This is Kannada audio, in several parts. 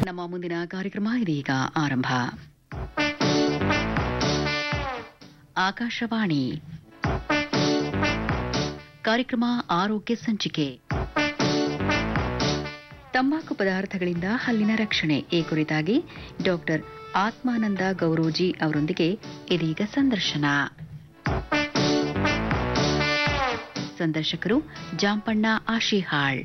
ನಮ್ಮ ಮುಂದಿನ ಕಾರ್ಯಕ್ರಮ ಇದೀಗ ಆರಂಭ ಆಕಾಶವಾಣಿ ಕಾರ್ಯಕ್ರಮ ಆರೋಗ್ಯ ಸಂಚಿಕೆ ತಂಬಾಕು ಪದಾರ್ಥಗಳಿಂದ ಹಲ್ಲಿನ ರಕ್ಷಣೆ ಈ ಕುರಿತಾಗಿ ಡಾಕ್ಟರ್ ಆತ್ಮಾನಂದ ಗೌರೋಜಿ ಅವರೊಂದಿಗೆ ಇದೀಗ ಸಂದರ್ಶನ ಸಂದರ್ಶಕರು ಜಾಂಪಣ್ಣ ಆಶಿಹಾಳ್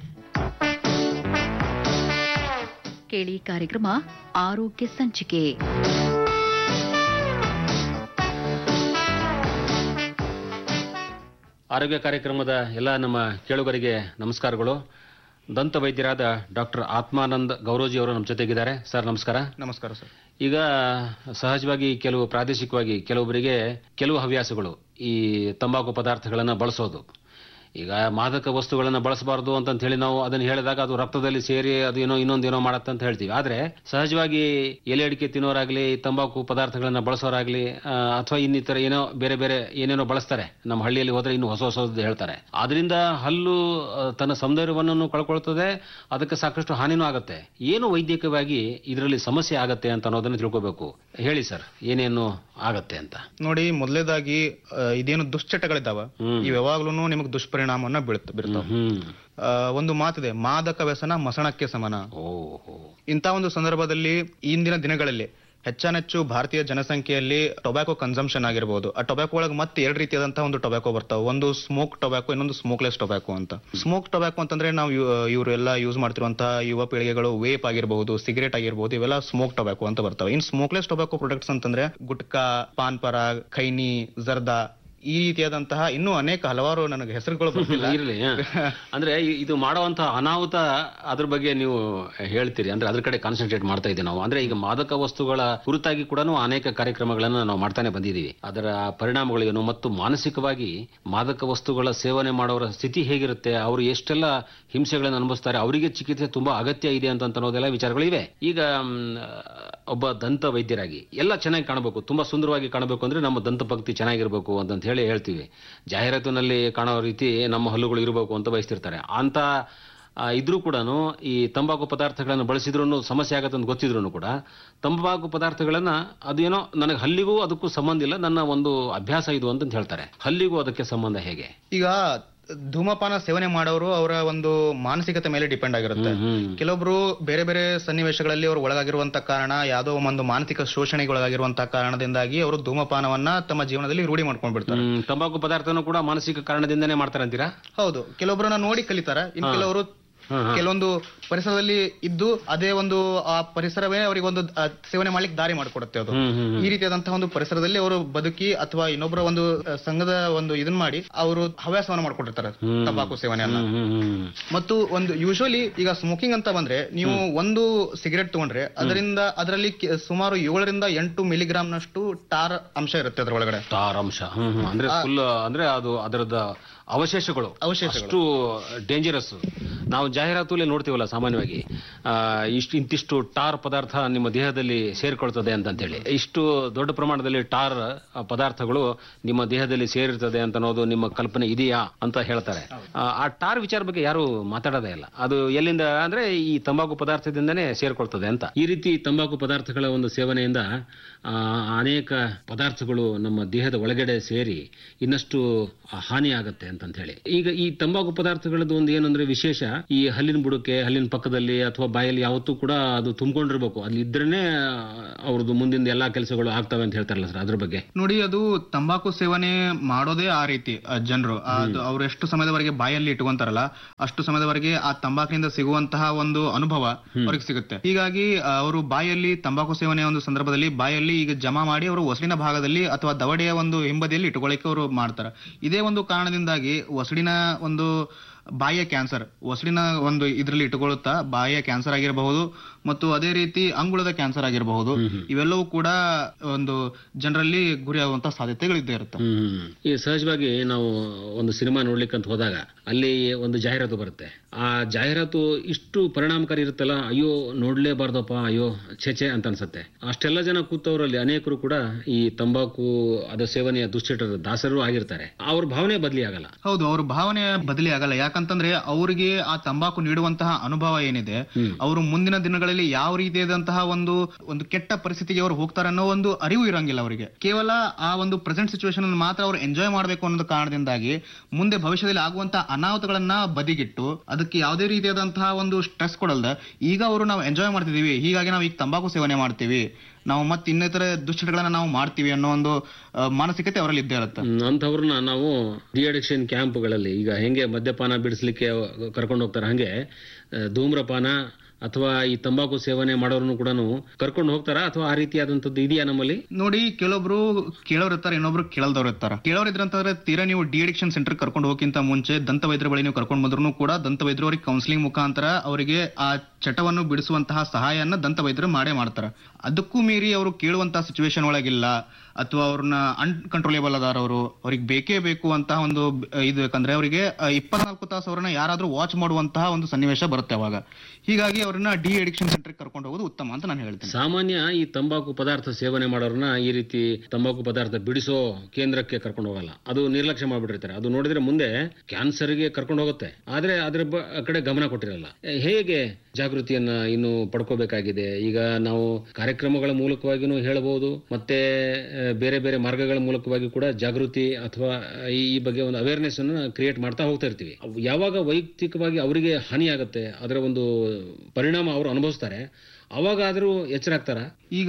ಕೇಳಿ ಕಾರ್ಯಕ್ರಮ ಆರೋಗ್ಯ ಸಂಚಿಕೆ ಆರೋಗ್ಯ ಕಾರ್ಯಕ್ರಮದ ಎಲ್ಲ ನಮ್ಮ ಕೇಳುಗರಿಗೆ ನಮಸ್ಕಾರಗಳು ದಂತ ವೈದ್ಯರಾದ ಡಾಕ್ಟರ್ ಆತ್ಮಾನಂದ್ ಗೌರೋಜಿ ಅವರು ನಮ್ಮ ಜೊತೆಗಿದ್ದಾರೆ ಸರ್ ನಮಸ್ಕಾರ ನಮಸ್ಕಾರ ಸರ್ ಈಗ ಸಹಜವಾಗಿ ಕೆಲವು ಪ್ರಾದೇಶಿಕವಾಗಿ ಕೆಲವೊಬ್ಬರಿಗೆ ಕೆಲವು ಹವ್ಯಾಸಗಳು ಈ ತಂಬಾಕು ಪದಾರ್ಥಗಳನ್ನು ಬಳಸೋದು ಈಗ ಮಾದಕ ವಸ್ತುಗಳನ್ನು ಬಳಸಬಾರದು ಅಂತ ಹೇಳಿ ನಾವು ಅದನ್ನು ಹೇಳಿದಾಗ ಅದು ರಕ್ತದಲ್ಲಿ ಸೇರಿ ಅದು ಏನೋ ಇನ್ನೊಂದೇನೋ ಮಾಡತ್ತೆ ಅಂತ ಹೇಳ್ತೀವಿ ಆದ್ರೆ ಸಹಜವಾಗಿ ಎಲೆ ಅಡಿಕೆ ತಿನ್ನೋರಾಗ್ಲಿ ತಂಬಾಕು ಪದಾರ್ಥಗಳನ್ನ ಬಳಸೋರಾಗ್ಲಿ ಆ, ಅಥವಾ ಇನ್ನಿತರ ಏನೋ ಬೇರೆ ಬೇರೆ ಏನೇನೋ ಬಳಸ್ತಾರೆ ನಮ್ಮ ಹಳ್ಳಿಯಲ್ಲಿ ಹೋದ್ರೆ ಇನ್ನು ಹೊಸ ಹೊಸದು ಹೇಳ್ತಾರೆ ಅದರಿಂದ ಹಲ್ಲು ಆ, ತನ್ನ ಸೌಂದರ್ಯವನ್ನು ಕಳ್ಕೊಳ್ತದೆ ಅದಕ್ಕೆ ಸಾಕಷ್ಟು ಹಾನಿನೂ ಆಗುತ್ತೆ ಏನು ವೈದ್ಯಕವಾಗಿ ಇದರಲ್ಲಿ ಸಮಸ್ಯೆ ಆಗತ್ತೆ ಅಂತ ಅನ್ನೋದನ್ನ ತಿಳ್ಕೋಬೇಕು ಹೇಳಿ ಸರ್ ಏನೇನು ಆಗತ್ತೆ ಅಂತ ನೋಡಿ ಮೊದಲೇದಾಗಿ ಇದೇನು ದುಶ್ಚಟಗಳಿದ್ದಾವ ಹ್ಮ್. ಇವ್ ಯಾವಾಗ್ಲೂ ನಿಮಗೆ ದುಷ್ಪರಿಣಾಮವನ್ನ ಬೀಳ್ತ ಬೀರ್ತಾವ ಹ್ಮ್ ಆ, ಒಂದು ಮಾತಿದೆ ಮಾದಕ ವ್ಯಸನ ಮಸಣಕ್ಕೆ ಸಮಾನ ಓಹೋ ಇಂಥ ಒಂದು ಸಂದರ್ಭದಲ್ಲಿ ಇಂದಿನ ದಿನಗಳಲ್ಲಿ ಹೆಚ್ಚಾನೆಚ್ಚು ಭಾರತೀಯ ಜನಸಂಖ್ಯೆಯಲ್ಲಿ ಟೊಬ್ಯಾಕೋ ಕನ್ಸಂಪ್ಷನ್ ಆಗಿರ್ಬೋದು ಆ ಟೊಬ್ಯಾಕೋ ಒಳಗೆ ಮತ್ತೆ ಎರಡು ರೀತಿಯಾದಂತಹ ಒಂದು ಟೊಬ್ಯಾಕೋ ಬರ್ತಾವ ಒಂದು ಸ್ಮೋಕ್ ಟೊಬ್ಯಾಕೋ ಇನ್ನೊಂದು ಸ್ಮೋಕ್ಲೆಸ್ ಟೊಬ್ಯಾಕೋ ಅಂತ ಸ್ಮೋಕ್ ಟೊಬ್ಯಾಕೋ ಅಂತಂದ್ರೆ ನಾವು ಇವರೆಲ್ಲ ಯೂಸ್ ಮಾಡ್ತಿರುವಂತಹ ಯುವ ಪೀಳಿಗೆಗಳು ವೇಪ್ ಆಗಿರಬಹುದು ಸಿಗರೇಟ್ ಆಗಿರಬಹುದು ಇವೆಲ್ಲ ಸ್ಮೋಕ್ ಟೊಬ್ಯಾಕೋ ಅಂತ ಬರ್ತಾವೆ ಇನ್ ಸ್ಮೋಕ್ಲೆಸ್ ಟೊಬ್ಯಾಕೋ ಪ್ರಾಡಕ್ಟ್ಸ್ ಅಂತಂದ್ರೆ ಗುಟ್ಕಾ ಪಾನ್ ಪರಾಗ್ ಖೈನಿ ಜರ್ದಾ ಈ ರೀತಿಯಾದಂತಹ ಇನ್ನೂ ಅನೇಕ ಹಲವಾರು ನನಗೆ ಹೆಸರುಗಳು ಬರ್ತಿಲ್ಲ ಇರಲಿ ಅಂದ್ರೆ ಇ- ಇದು ಮಾಡುವಂತ ಅನಾಹುತ ಅದ್ರ ಬಗ್ಗೆ ನೀವು ಹೇಳ್ತೀರಿ ಅಂದ್ರೆ ಅದ್ರ ಕಡೆ ಕಾನ್ಸಂಟ್ರೇಟ್ ಮಾಡ್ತಾ ಇದ್ದೀವಿ ನಾವು ಅಂದ್ರೆ ಈಗ ಮಾದಕ ವಸ್ತುಗಳ ಕುರಿತಾಗಿ ಕೂಡ ಅನೇಕ ಕಾರ್ಯಕ್ರಮಗಳನ್ನ ನಾವು ಮಾಡ್ತಾನೆ ಬಂದಿದ್ದೀವಿ ಅದರ ಪರಿಣಾಮಗಳೇನು ಮತ್ತು ಮಾನಸಿಕವಾಗಿ ಮಾದಕ ವಸ್ತುಗಳ ಸೇವನೆ ಮಾಡೋರ ಸ್ಥಿತಿ ಹೇಗಿರುತ್ತೆ ಅವರು ಎಷ್ಟೆಲ್ಲ ಹಿಂಸೆಗಳನ್ನು ಅನುಭವಿಸ್ತಾರೆ ಅವರಿಗೆ ಚಿಕಿತ್ಸೆ ತುಂಬಾ ಅಗತ್ಯ ಇದೆ ಅಂತ ಅನ್ನೋದೆಲ್ಲ ವಿಚಾರಗಳಿವೆ ಈಗ ಮ್, ಒಬ್ಬ ದಂತ ವೈದ್ಯರಾಗಿ ಎಲ್ಲ ಚೆನ್ನಾಗಿ ಕಾಣಬೇಕು ತುಂಬಾ ಸುಂದರವಾಗಿ ಕಾಣಬೇಕು ಅಂದ್ರೆ ನಮ್ಮ ದಂತ ಪಂಕ್ತಿ ಚೆನ್ನಾಗಿರ್ಬೇಕು ಅಂತ ಹೇಳಿ ಹೇಳ್ತೀವಿ ಜಾಹೀರಾತಿನಲ್ಲಿ ಕಾಣೋ ರೀತಿ ನಮ್ಮ ಹಲ್ಲುಗಳು ಇರಬೇಕು ಅಂತ ಬಯಸ್ತಿರ್ತಾರೆ ಅಂತ ಆ, ಇದ್ರೂ ಕೂಡ ಈ ತಂಬಾಕು ಪದಾರ್ಥಗಳನ್ನು ಬಳಸಿದ್ರು ಸಮಸ್ಯೆ ಆಗತ್ತೆ ಅಂತ ಗೊತ್ತಿದ್ರು ಕೂಡ ತಂಬಾಕು ಪದಾರ್ಥಗಳನ್ನ ಅದೇನೋ ನನಗೆ ಹಲ್ಲಿಗೂ ಅದಕ್ಕೂ ಸಂಬಂಧ ಇಲ್ಲ ನನ್ನ ಒಂದು ಅಭ್ಯಾಸ ಇದು ಅಂತ ಹೇಳ್ತಾರೆ ಹಲ್ಲಿಗೂ ಅದಕ್ಕೆ ಸಂಬಂಧ ಹೇಗೆ ಈಗ ಧೂಮಪಾನ ಸೇವನೆ ಮಾಡೋರು ಅವರ ಒಂದು ಮಾನಸಿಕತೆ ಮೇಲೆ ಡಿಪೆಂಡ್ ಆಗಿರುತ್ತೆ ಹ್ಮ್ ಕೆಲವೊಬ್ರು ಬೇರೆ ಬೇರೆ ಸನ್ನಿವೇಶಗಳಲ್ಲಿ ಅವರು ಒಳಗಾಗಿರುವಂತ ಕಾರಣ ಯಾವುದೋ ಒಂದು ಮಾನಸಿಕ ಶೋಷಣೆಗೆ ಒಳಗಾಗಿರುವಂತ ಕಾರಣದಿಂದಾಗಿ ಅವರು ಧೂಮಪಾನವನ್ನ ತಮ್ಮ ಜೀವನದಲ್ಲಿ ರೂಢಿ ಮಾಡ್ಕೊಂಡ್ ಬಿಡ್ತಾರೆ ಹ್ಮ್, ತಂಬಾಕು ಪದಾರ್ಥನೂ ಕೂಡ ಮಾನಸಿಕ ಕಾರಣದಿಂದನೇ ಮಾಡ್ತಾರೆ ಅಂತೀರಾ ಹೌದು ಕೆಲವೊಬ್ರನ್ನ ನೋಡಿ ಕಲಿತಾರ ಇನ್ ಕೆಲವರು ಹ್ಮ್, ಹ್ಮ್. ಕೆಲವೊಂದು ಪರಿಸರದಲ್ಲಿ ಇದ್ದು ಅದೇ ಒಂದು ಆ ಪರಿಸರವೇ ಅವರಿಗೆ ಒಂದು ಆ, ಸೇವನೆ ಮಾಡ್ಲಿಕ್ಕೆ ದಾರಿ ಮಾಡಿಕೊಡುತ್ತೆ ಅದು ಹ್ಮ್ ಹ್ಮ್ ಈ ರೀತಿಯಾದಂತಹ ಒಂದು ಪರಿಸರದಲ್ಲಿ ಅವರು ಬದುಕಿ ಅಥವಾ ಇನ್ನೊಬ್ಬರ ಒಂದು ಆ, ಸಂಘದ ಒಂದು ಇದನ್ ಮಾಡಿ ಅವರು ಹವ್ಯಾಸವನ್ನ ಮಾಡ್ಕೊಂಡಿರ್ತಾರೆ ಹ್ಮ್. ತಂಬಾಕು ಸೇವನೆಯನ್ನ ಹ್ಮ್ ಹ್ಮ್ ಹ್ಮ್ ಮತ್ತು ಒಂದು ಯೂಶುವಲಿ ಈಗ ಸ್ಮೋಕಿಂಗ್ ಅಂತ ಬಂದ್ರೆ ನೀವು ಒಂದು ಸಿಗರೆಟ್ ತಗೊಂಡ್ರೆ ಅದರಿಂದ ಅದರಲ್ಲಿ ಕೆ- ಸುಮಾರು ಏಳರಿಂದ ಎಂಟು ಮಿಲಿಗ್ರಾಮ್ ನಷ್ಟು ಟಾರ್ ಅಂಶ ಇರುತ್ತೆ ಅದರೊಳಗಡೆ ಟಾರ್ ಅಂಶ ಹ್ಮ್ ಹ್ಮ್. ಅಂದ್ರೆ ಫುಲ್ ಅಂದ್ರೆ ಅದು ಅದರದ ಅವಶೇಷಗಳು ಅವಶೇಷಗಳು. ಅಷ್ಟು ಡೇಂಜರಸ್ ನಾವು ಜಾಹೀರಾತುಲ್ಲಿ ನೋಡ್ತೀವಲ್ಲ ಸಾಮಾನ್ಯವಾಗಿ ಆ, ಇಷ್ಟು ಇಂತಿಷ್ಟು ಟಾರ್ ಪದಾರ್ಥ ನಿಮ್ಮ ದೇಹದಲ್ಲಿ ಸೇರ್ಕೊಳ್ತದೆ ಅಂತಂತೇಳಿ ಇಷ್ಟು ದೊಡ್ಡ ಪ್ರಮಾಣದಲ್ಲಿ ಟಾರ್ ಪದಾರ್ಥಗಳು ನಿಮ್ಮ ದೇಹದಲ್ಲಿ ಸೇರಿರ್ತದೆ ಅಂತ ಅನ್ನೋದು ನಿಮ್ಮ ಕಲ್ಪನೆ ಇದೆಯಾ ಅಂತ ಹೇಳ್ತಾರೆ ಆ, ಆ ಟಾರ್ ವಿಚಾರ ಬಗ್ಗೆ ಯಾರು ಮಾತಾಡೋದೇ ಇಲ್ಲ ಅದು ಎಲ್ಲಿಂದ ಅಂದ್ರೆ ಈ ತಂಬಾಕು ಪದಾರ್ಥದಿಂದನೇ ಸೇರ್ಕೊಳ್ತದೆ ಅಂತ ಈ ರೀತಿ ತಂಬಾಕು ಪದಾರ್ಥಗಳ ಒಂದು ಸೇವನೆಯಿಂದ ಆ, ಅನೇಕ ಪದಾರ್ಥಗಳು ನಮ್ಮ ದೇಹದ ಒಳಗಡೆ ಸೇರಿ ಇನ್ನಷ್ಟು ಹಾನಿ ಆಗತ್ತೆ ಅಂತಂತ ಹೇಳಿ ಈಗ ಈ ತಂಬಾಕು ಪದಾರ್ಥಗಳದ್ದು ಒಂದು ಏನಂದ್ರೆ ವಿಶೇಷ ಈ ಹಲ್ಲಿನ ಬುಡಕ್ಕೆ ಹಲ್ಲಿನ ಪಕ್ಕದಲ್ಲಿ ಅಥವಾ ಬಾಯಲ್ಲಿ ಯಾವತ್ತೂ ಕೂಡ ಅದು ತುಂಬಿಕೊಂಡಿರ್ಬೇಕು ಅಲ್ಲಿ ಇದ್ರೇನೆ ಅವ್ರದ್ದು ಮುಂದಿನ ಎಲ್ಲಾ ಕೆಲಸಗಳು ಆಗ್ತವೆ ಅಂತ ಹೇಳ್ತಾರಲ್ಲ ಸರ್ ಅದ್ರ ಬಗ್ಗೆ ನೋಡಿ ಅದು ತಂಬಾಕು ಸೇವನೆ ಮಾಡೋದೇ ಆ ರೀತಿ ಜನರು ಅದು ಅವ್ರು ಎಷ್ಟು ಸಮಯದವರೆಗೆ ಬಾಯಲ್ಲಿ ಇಟ್ಕೊಂತಾರಲ್ಲ ಅಷ್ಟು ಸಮಯದವರೆಗೆ ಆ ತಂಬಾಕಿನಿಂದ ಸಿಗುವಂತಹ ಒಂದು ಅನುಭವ ಅವ್ರಿಗೆ ಸಿಗುತ್ತೆ ಹೀಗಾಗಿ ಆ, ಅವರು ಬಾಯಲ್ಲಿ ತಂಬಾಕು ಸೇವನೆಯ ಒಂದು ಸಂದರ್ಭದಲ್ಲಿ ಬಾಯಲ್ಲಿ ಈಗ ಜಮಾ ಮಾಡಿ ಅವರು ಒಸಡಿನ ಭಾಗದಲ್ಲಿ ಅಥವಾ ದವಡೆಯ ಒಂದು ಹಿಂಬದಿಯಲ್ಲಿ ಇಟ್ಕೊಳ್ಳಿಕ್ಕೆ ಅವರು ಮಾಡ್ತಾರೆ ಇದೇ ಒಂದು ಕಾರಣದಿಂದಾಗಿ ಒಸಡಿನ ಒಂದು ಬಾಯಿಯ ಕ್ಯಾನ್ಸರ್ ಒಸಡಿನ ಒಂದು ಇದರಲ್ಲಿ ಇಟ್ಟುಕೊಳ್ಳುತ್ತಾ ಬಾಯಿಯ ಕ್ಯಾನ್ಸರ್ ಆಗಿರಬಹುದು ಮತ್ತು ಅದೇ ರೀತಿ ಅಂಗುಳದ ಕ್ಯಾನ್ಸರ್ ಆಗಿರಬಹುದು ಇವೆಲ್ಲವೂ ಕೂಡ ಒಂದು ಜನರಲ್ಲಿ ಗುರಿಯಾಗುವಂತಹ ಸಾಧ್ಯತೆಗಳಿದ್ದೇ ಇರುತ್ತೆ ಹ್ಮ್ ಈ ಸಹಜವಾಗಿ ನಾವು ಒಂದು ಸಿನಿಮಾ ನೋಡ್ಲಿಕ್ಕೆ ಅಂತ ಹೋದಾಗ ಅಲ್ಲಿ ಒಂದು ಜಾಹೀರಾತು ಬರುತ್ತೆ ಆ ಜಾಹೀರಾತು ಇಷ್ಟು ಪರಿಣಾಮಕಾರಿ ಇರುತ್ತಲ್ಲ ಅಯ್ಯೋ ನೋಡ್ಲೇಬಾರ್ದಪ್ಪ ಅಯ್ಯೋ ಛೆಚೆ ಅಂತ ಅನ್ಸುತ್ತೆ ಅಷ್ಟೆಲ್ಲ ಜನ ಕೂತವರಲ್ಲಿ ಅನೇಕರು ಕೂಡ ಈ ತಂಬಾಕು ಅದ ಸೇವನೆಯ ದುಶ್ಚಟದ ದಾಸರು ಆಗಿರ್ತಾರೆ ಅವ್ರ ಭಾವನೆ ಬದಲಿ ಆಗಲ್ಲ ಹೌದು ಅವ್ರ ಭಾವನೆ ಬದಲಿ ಆಗಲ್ಲ ಯಾಕಂದ್ರೆ ಯಾಕಂತಂದ್ರೆ ಅವರಿಗೆ ಆ ತಂಬಾಕು ನೀಡುವಂತಹ ಅನುಭವ ಏನಿದೆ ಅವರು ಮುಂದಿನ ದಿನಗಳಲ್ಲಿ ಯಾವ ರೀತಿಯಾದಂತಹ ಒಂದು ಒಂದು ಕೆಟ್ಟ ಪರಿಸ್ಥಿತಿಗೆ ಅವರು ಹೋಗ್ತಾರೆ ಅನ್ನೋ ಒಂದು ಅರಿವು ಇರಂಗಿಲ್ಲ ಅವರಿಗೆ ಕೇವಲ ಆ ಒಂದು ಪ್ರೆಸೆಂಟ್ ಸಿಚುವೇಶನ್ ಮಾತ್ರ ಅವರು ಎಂಜಾಯ್ ಮಾಡಬೇಕು ಅನ್ನೋ ಕಾರಣದಿಂದಾಗಿ ಮುಂದೆ ಭವಿಷ್ಯದಲ್ಲಿ ಆಗುವಂತಹ ಅನಾಹುತಗಳನ್ನ ಬದಿಗಿಟ್ಟು ಅದಕ್ಕೆ ಯಾವುದೇ ರೀತಿಯಾದಂತಹ ಒಂದು ಸ್ಟ್ರೆಸ್ ಕೊಡಲ್ದ ಈಗ ಅವರು ನಾವು ಎಂಜಾಯ್ ಮಾಡ್ತಿದೀವಿ ಹೀಗಾಗಿ ನಾವು ಈಗ ತಂಬಾಕು ಸೇವನೆ ಮಾಡ್ತೀವಿ ನಾವು ಮತ್ತೆ ಇನ್ನಿತರ ದುಶ್ಚಟಗಳನ್ನ ನಾವು ಮಾಡ್ತೀವಿ ಅನ್ನೋ ಒಂದು ಆ, ಮಾನಸಿಕತೆ ಅವರಲ್ಲಿ ಇದ್ದೇ ಇರುತ್ತೆ ಹ್ಮ್, ಅಂಥವ್ರನ್ನ ನಾವು ಡಿ ಅಡಿಕ್ಷನ್ ಕ್ಯಾಂಪ್ಗಳಲ್ಲಿ ಈಗ ಹೆಂಗೆ ಮದ್ಯಪಾನ ಬಿಡಿಸ್ಲಿಕ್ಕೆ ಕರ್ಕೊಂಡು ಹೋಗ್ತಾರೆ ಹಂಗೆ ಆ, ಧೂಮ್ರಪಾನ ಅಥವಾ ಈ ತಂಬಾಕು ಸೇವನೆ ಮಾಡೋರ್ನು ಕೂಡ ಕರ್ಕೊಂಡು ಹೋಗ್ತಾರ ಅಥವಾ ಆ ರೀತಿಯಾದಂಥದ್ದು ಇದೆಯಾ ನಮ್ಮಲ್ಲಿ ನೋಡಿ ಕೆಲವೊಬ್ರು ಕೇಳೋರ್ ಇರ್ತಾರೆ ಇನ್ನೊಬ್ರು ಕೇಳದವ್ರು ಇರ್ತಾರ ಕೇಳೋರ್ ಇದ್ರಂತಂದ್ರೆ ತೀರಾ ನೀವು ಡಿ ಅಡಿಕ್ಷನ್ ಸೆಂಟರ್ ಕರ್ಕೊಂಡು ಹೋಗಿಂತ ಮುಂಚೆ ದಂತ ವೈದ್ಯರ ಬಳಿ ನೀವು ಕರ್ಕೊಂಡು ಬಂದ್ರು ಕೂಡ ದಂತ ವೈದ್ಯರು ಅವ್ರಿಗೆ ಕೌನ್ಸಿಲಿಂಗ್ ಮುಖಾಂತರ ಅವರಿಗೆ ಆ ಚಟವನ್ನು ಬಿಡಿಸುವಂತಹ ಸಹಾಯನ ದಂತ ವೈದ್ಯರು ಮಾಡೇ ಮಾಡ್ತಾರ ಅದಕ್ಕೂ ಮೀರಿ ಅವರು ಕೇಳುವಂತಹ ಸಿಚುವೇಶನ್ ಒಳಗಿಲ್ಲ ಅಥವಾ ಅವ್ರನ್ನ ಅನ್ಕಂಟ್ರೋಲೇಬಲ್ ಅದಾರ ಅವರು ಅವ್ರಿಗೆ ಬೇಕೇ ಬೇಕು ಅಂತ ಒಂದು ಬ- ಇದು ಯಾಕಂದ್ರೆ ಅವರಿಗೆ ಇಪ್ಪತ್ನಾಲ್ಕು ತಾಸು ಅವ್ರನ್ನ ಯಾರಾದ್ರೂ ವಾಚ್ ಮಾಡುವಂತಹ ಒಂದು ಸನ್ನಿವೇಶ ಬರುತ್ತೆ ಅವಾಗ ಹೀಗಾಗಿ ಅವ್ರನ್ನ ಡಿ ಅಡಿಕ್ಷನ್ ಸೆಂಟರ್ ಕರ್ಕೊಂಡು ಹೋಗೋದು ಉತ್ತಮ ಅಂತ ನಾನು ಹೇಳ್ತೀನಿ ಸಾಮಾನ್ಯ ಈ ತಂಬಾಕು ಪದಾರ್ಥ ಸೇವನೆ ಮಾಡೋರ್ನ ಈ ರೀತಿ ತಂಬಾಕು ಪದಾರ್ಥ ಬಿಡಿಸೋ ಕೇಂದ್ರಕ್ಕೆ ಕರ್ಕೊಂಡು ಹೋಗಲ್ಲ ಅದು ನಿರ್ಲಕ್ಷ್ಯ ಮಾಡ್ಬಿಟ್ಟಿರ್ತಾರೆ ಅದು ನೋಡಿದ್ರೆ ಮುಂದೆ ಕ್ಯಾನ್ಸರ್ಗೆ ಕರ್ಕೊಂಡು ಹೋಗುತ್ತೆ ಆದ್ರೆ ಅದ್ರ ಬ- ಕಡೆ ಗಮನ ಕೊಟ್ಟಿರಲ್ಲ ಎ, ಹೇಗೆ ಜಾಗೃತಿಯನ್ನ ಇನ್ನು ಪಡ್ಕೋಬೇಕಾಗಿದೆ ಈಗ ನಾವು ಕಾರ್ಯಕ್ರಮಗಳ ಮೂಲಕವಾಗಿನೂ ಹೇಳಬಹುದು ಮತ್ತೆ ಆ, ಬೇರೆ ಬೇರೆ ಮಾರ್ಗಗಳ ಮೂಲಕವಾಗಿ ಕೂಡ ಜಾಗೃತಿ ಅಥವಾ ಈ ಈ ಬಗ್ಗೆ ಒಂದು ಅವೇರ್ನೆಸ್ ಅನ್ನ ಕ್ರಿಯೇಟ್ ಮಾಡ್ತಾ ಹೋಗ್ತಾ ಇರ್ತೀವಿ ಅವ್ ಯಾವಾಗ ವೈಯಕ್ತಿಕವಾಗಿ ಅವರಿಗೆ ಹಾನಿ ಆಗುತ್ತೆ ಅದರ ಒಂದು ಪರಿಣಾಮ ಅವರು ಅನುಭವಿಸ್ತಾರೆ ಅವಾಗಾದ್ರೂ ಎಚ್ಚರ ಆಗ್ತಾರ ಈಗ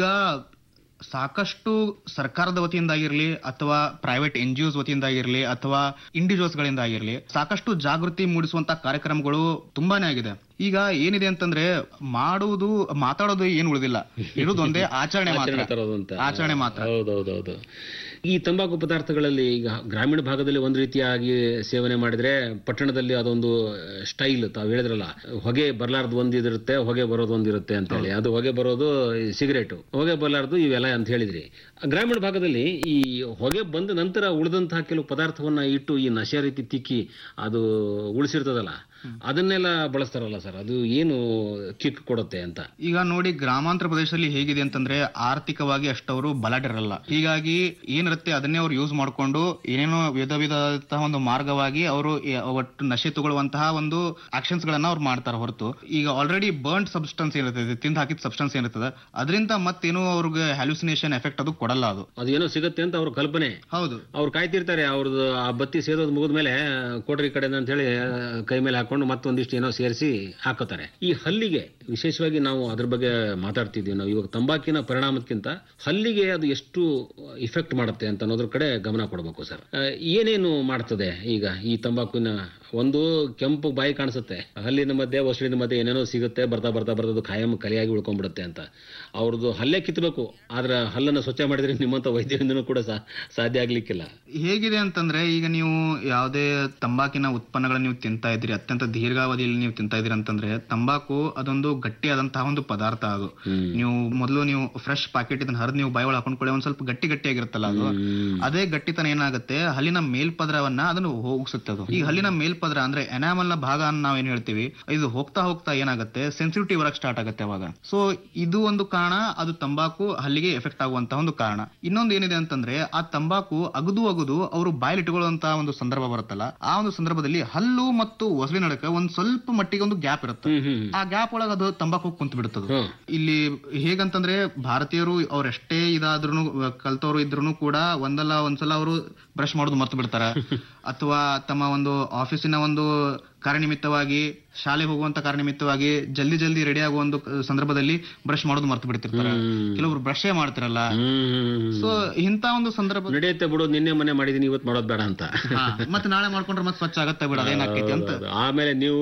ಸಾಕಷ್ಟು ಸರ್ಕಾರದ ವತಿಯಿಂದ ಆಗಿರ್ಲಿ ಅಥವಾ ಪ್ರೈವೇಟ್ ಎನ್ ಜಿ ಒಸ್ ವತಿಯಿಂದ ಆಗಿರ್ಲಿ ಅಥವಾ ಇಂಡಿವಿಜುವಲ್ಸ್ ಗಳಿಂದ ಆಗಿರ್ಲಿ ಸಾಕಷ್ಟು ಜಾಗೃತಿ ಮೂಡಿಸುವಂತ ಕಾರ್ಯಕ್ರಮಗಳು ತುಂಬಾನೇ ಆಗಿದೆ ಈಗ ಏನಿದೆ ಅಂತಂದ್ರೆ ಮಾಡುವುದು ಮಾತಾಡೋದು ಏನು ಉಳಿದಿಲ್ಲ ಇರೋದು ಒಂದೇ ಆಚರಣೆ ಮಾತ್ರ ಆಚರಣೆ ತರೋದು ಅಂತ ಆಚರಣೆ ಮಾತ್ರ ಹೌದೌದೌದು ಈ ತಂಬಾಕು ಪದಾರ್ಥಗಳಲ್ಲಿ ಈಗ ಗ್ರಾಮೀಣ ಭಾಗದಲ್ಲಿ ಒಂದು ರೀತಿಯಾಗಿ ಸೇವನೆ ಮಾಡಿದ್ರೆ ಪಟ್ಟಣದಲ್ಲಿ ಅದೊಂದು ಸ್ಟೈಲ್ ತಾವು ಹೇಳಿದ್ರಲ್ಲ ಹೊಗೆ ಬರಲಾರ್ದು ಒಂದ್ ಇದಿರುತ್ತೆ ಹೊಗೆ ಬರೋದು ಒಂದ್ ಇರುತ್ತೆ ಅಂತ ಹೇಳಿ ಅದು ಹೊಗೆ ಬರೋದು ಸಿಗರೇಟು ಹೊಗೆ ಬರಲಾರ್ದು ಇವೆಲ್ಲ ಅಂತ ಹೇಳಿದ್ರಿ ಗ್ರಾಮೀಣ ಭಾಗದಲ್ಲಿ ಈ ಹೊಗೆ ಬಂದ ನಂತರ ಉಳಿದಂತಹ ಕೆಲವು ಪದಾರ್ಥವನ್ನ ಇಟ್ಟು ಈ ನಶೆ ರೀತಿ ತಿಕ್ಕಿ ಅದು ಉಳಿಸಿರ್ತದಲ್ಲ ಅದನ್ನೆಲ್ಲ ಬಳಸ್ತಾರಲ್ಲ ಸರ್ ಅದು ಏನು ಕಿಕ್ ಕೊಡುತ್ತೆ ಅಂತ ಈಗ ನೋಡಿ ಗ್ರಾಮಾಂತರ ಪ್ರದೇಶದಲ್ಲಿ ಹೇಗಿದೆ ಅಂತಂದ್ರೆ ಆರ್ಥಿಕವಾಗಿ ಅಷ್ಟವರು ಬಲಾಢ್ಯರಲ್ಲ ಹೀಗಾಗಿ ಏನಿರುತ್ತೆ ಅದನ್ನೇ ಅವ್ರು ಯೂಸ್ ಮಾಡ್ಕೊಂಡು ಏನೇನೋ ವಿಧ ವಿಧವಾದಂತಹ ಒಂದು ಮಾರ್ಗವಾಗಿ ಅವರು ಒಟ್ಟು ನಶೆ ತಗೊಳ್ಳುವಂತಹ ಒಂದು ಆಕ್ಷನ್ಸ್ ಗಳನ್ನ ಅವ್ರು ಮಾಡ್ತಾರೆ ಹೊರತು ಈಗ ಆಲ್ರೆಡಿ ಬರ್ನ್ ಸಬ್ಸ್ಟೆನ್ಸ್ ಏನಿರ್ತದೆ ತಿಂದು ಹಾಕಿದ ಸಬ್ಸ್ಟೆನ್ಸ್ ಏನಿರ್ತದೆ ಅದರಿಂದ ಮತ್ತೇನೋ ಅವ್ರಿಗೆ ಹ್ಯಾಲ್ಯೂಸಿನೇಷನ್ ಎಫೆಕ್ಟ್ ಅದು ಕೊಡಲ್ಲ ಅದು ಅದೇನೋ ಸಿಗುತ್ತೆ ಅಂತ ಅವ್ರ ಕಲ್ಪನೆ ಹೌದು ಅವ್ರು ಕಾಯ್ತಿರ್ತಾರೆ ಅವ್ರದ್ದು ಆ ಬತ್ತಿ ಸೇದೋದು ಮುಗಿದ್ಮೇಲೆ ಕೋಟರಿ ಕಡೆ ಅಂತ ಹೇಳಿ ಕೈ ಮೇಲೆ ಹಾಕೊಂಡು ಮತ್ತೊಂದಿಷ್ಟು ಏನೋ ಸೇರಿಸಿ ಹಾಕೋತಾರೆ ಈ ಹಲ್ಲಿಗೆ ವಿಶೇಷವಾಗಿ ನಾವು ಅದ್ರ ಬಗ್ಗೆ ಮಾತಾಡ್ತಿದ್ವಿ ನಾವು ಇವಾಗ ತಂಬಾಕಿನ ಪರಿಣಾಮಕ್ಕಿಂತ ಹಲ್ಲಿಗೆ ಅದು ಎಷ್ಟು ಇಫೆಕ್ಟ್ ಮಾಡುತ್ತೆ ಅಂತ ಅನ್ನೋದ್ರ ಕಡೆ ಗಮನ ಕೊಡಬೇಕು ಸರ್ ಆ, ಏನೇನು ಮಾಡ್ತದೆ ಈಗ ಈ ತಂಬಾಕಿನ ಒಂದು ಕೆಂಪು ಬಾಯಿ ಕಾಣಿಸುತ್ತೆ ಹಲ್ಲಿನ ಮಧ್ಯೆ ಒಸಳಿನ ಮಧ್ಯೆ ಏನೇನೋ ಸಿಗುತ್ತೆ ಬರ್ತಾ ಬರ್ತಾ ಬರ್ತಾ ಅದು ಕಾಯಂ ಕಲಿಯಾಗಿ ಉಳ್ಕೊಂಡ್ಬಿಡುತ್ತೆ ಅಂತ ಅವ್ರದ್ದು ಹಲ್ಲೇ ಕಿತ್ತಬೇಕು ಆದ್ರೆ ಹಲ್ಲನ್ನು ಸ್ವಚ್ಛ ಮಾಡಿದ್ರೆ ನಿಮ್ಮಂತ ವೈದ್ಯರಿಂದನೂ ಕೂಡ ಸಾ- ಸಾಧ್ಯ ಆಗ್ಲಿಕ್ಕಿಲ್ಲ ಹೇಗಿದೆ ಅಂತಂದ್ರೆ ಈಗ ನೀವು ಯಾವುದೇ ತಂಬಾಕಿನ ಉತ್ಪನ್ನಗಳನ್ನ ನೀವು ತಿಂತಾ ಇದ್ರಿ ಅತ್ಯಂತ ದೀರ್ಘಾವಧಿಯಲ್ಲಿ ನೀವು ತಿಂತಾ ಇದ್ರಿ ಅಂತಂದ್ರೆ ತಂಬಾಕು ಅದೊಂದು ಗಟ್ಟಿಯಾದಂತಹ ಒಂದು ಪದಾರ್ಥ ಅದು ನೀವು ಮೊದಲು ನೀವು ಫ್ರೆಶ್ ಪ್ಯಾಕೆಟ್ ಇದನ್ನ ಹರಿದು ನೀವು ಬಾಯಿ ಒಳಗೆ ಹಾಕೊಂಡ್ಕೊಳ್ಳಿ ಒಂದ್ ಸ್ವಲ್ಪ ಗಟ್ಟಿ ಗಟ್ಟಿಯಾಗಿರುತ್ತಲ್ಲ ಅದು ಅದೇ ಗಟ್ಟಿತನ ಏನಾಗುತ್ತೆ ಹಲ್ಲಿನ ಮೇಲ್ಪದರವನ್ನ ಅದನ್ನು ಹೋಗಿಸುತ್ತೆ ಅದು ಈ ಹಲ್ಲಿನ ಮೇಲ್ಪದರ ಅಂದ್ರೆ ಎನಾಮಲ್ ನ ಭಾಗ ಅನ್ನ ನಾವ್ ಏನ್ ಹೇಳ್ತೀವಿ ಇದು ಹೋಗ್ತಾ ಹೋಗ್ತಾ ಏನಾಗುತ್ತೆ ಸೆನ್ಸಿಟಿವ್ ಬರಕ್ ಸ್ಟಾರ್ಟ್ ಆಗುತ್ತೆ ಅವಾಗ ಸೊ ಇದು ಒಂದು ಕಾರಣ ಅದು ತಂಬಾಕು ಹಲ್ಲಿಗೆ ಎಫೆಕ್ಟ್ ಆಗುವಂತಹ ಒಂದು ಕಾರಣ ಇನ್ನೊಂದು ಏನಿದೆ ಅಂತಂದ್ರೆ ಆ ತಂಬಾಕು ಅಗದು ಅಗದು ಅವರು ಬಾಯಲ್ಲಿ ಇಟ್ಕೊಳ್ಳುವಂತಹ ಒಂದು ಸಂದರ್ಭ ಬರುತ್ತಲ್ಲ ಆ ಒಂದು ಸಂದರ್ಭದಲ್ಲಿ ಹಲ್ಲು ಮತ್ತು ಒಸಲಿ ನಡಕ ಒಂದ್ ಸ್ವಲ್ಪ ಮಟ್ಟಿಗೆ ಒಂದು ಗ್ಯಾಪ್ ಇರುತ್ತೆ ಹ್ಮ್ ಹ್ಮ್ ಆ ಗ್ಯಾಪ್ ಒಳಗೆ ಅದು ತಂಬಾಕು ಕುಂತು ಬಿಡುತ್ತದೆ ಹ್ಮ್. ಇಲ್ಲಿ ಹೇಗಂತಂದ್ರೆ ಭಾರತೀಯರು ಅವ್ರೆಷ್ಟೇ ಇದಾದ್ರೂ ಕಲ್ತವ್ರು ಇದ್ರು ಕೂಡ ಒಂದಲ್ಲ ಒಂದ್ಸಲ ಅವರು ಬ್ರಷ್ ಮಾಡೋದು ಮರ್ತು ಬಿಡ್ತಾರ ಅಥವಾ ತಮ್ಮ ಒಂದು ಆಫೀಸಿನ ಒಂದು ಕಾರ್ಯನಿಮಿತ್ತವಾಗಿ ಶಾಲೆ ಹೋಗುವಂತ ಕಾರ್ಯನಿಮಿತ್ತವಾಗಿ ಜಲ್ದಿ ಜಲ್ದಿ ರೆಡಿ ಆಗುವ ಒಂದು ಸಂದರ್ಭದಲ್ಲಿ ಬ್ರಷ್ ಮಾಡೋದು ಮರ್ತು ಬಿಡ್ತಿರ್ತಾರ ಕೆಲವರು ಬ್ರಷೇ ಮಾಡ್ತಿರಲ್ಲ ಹ್ಮ್ ಸೊ ಇಂತ ಒಂದು ಸಂದರ್ಭ ನಡೆಯುತ್ತೆ ಬಿಡು ನಿನ್ನೆ ಮನೆ ಮಾಡಿದೀನಿ ಇವತ್ತು ಮಾಡೋದು ಬೇಡ ಅಂತ ಹಾ, ಮತ್ತೆ ನಾಳೆ ಮಾಡ್ಕೊಂಡ್ರೆ ಮತ್ತೆ ಸ್ವಚ್ಛ ಆಗತ್ತೆ ಬಿಡ ಅದೇನಾಗ್ತೈತಿ ಅಂತ ಆಮೇಲೆ ನೀವು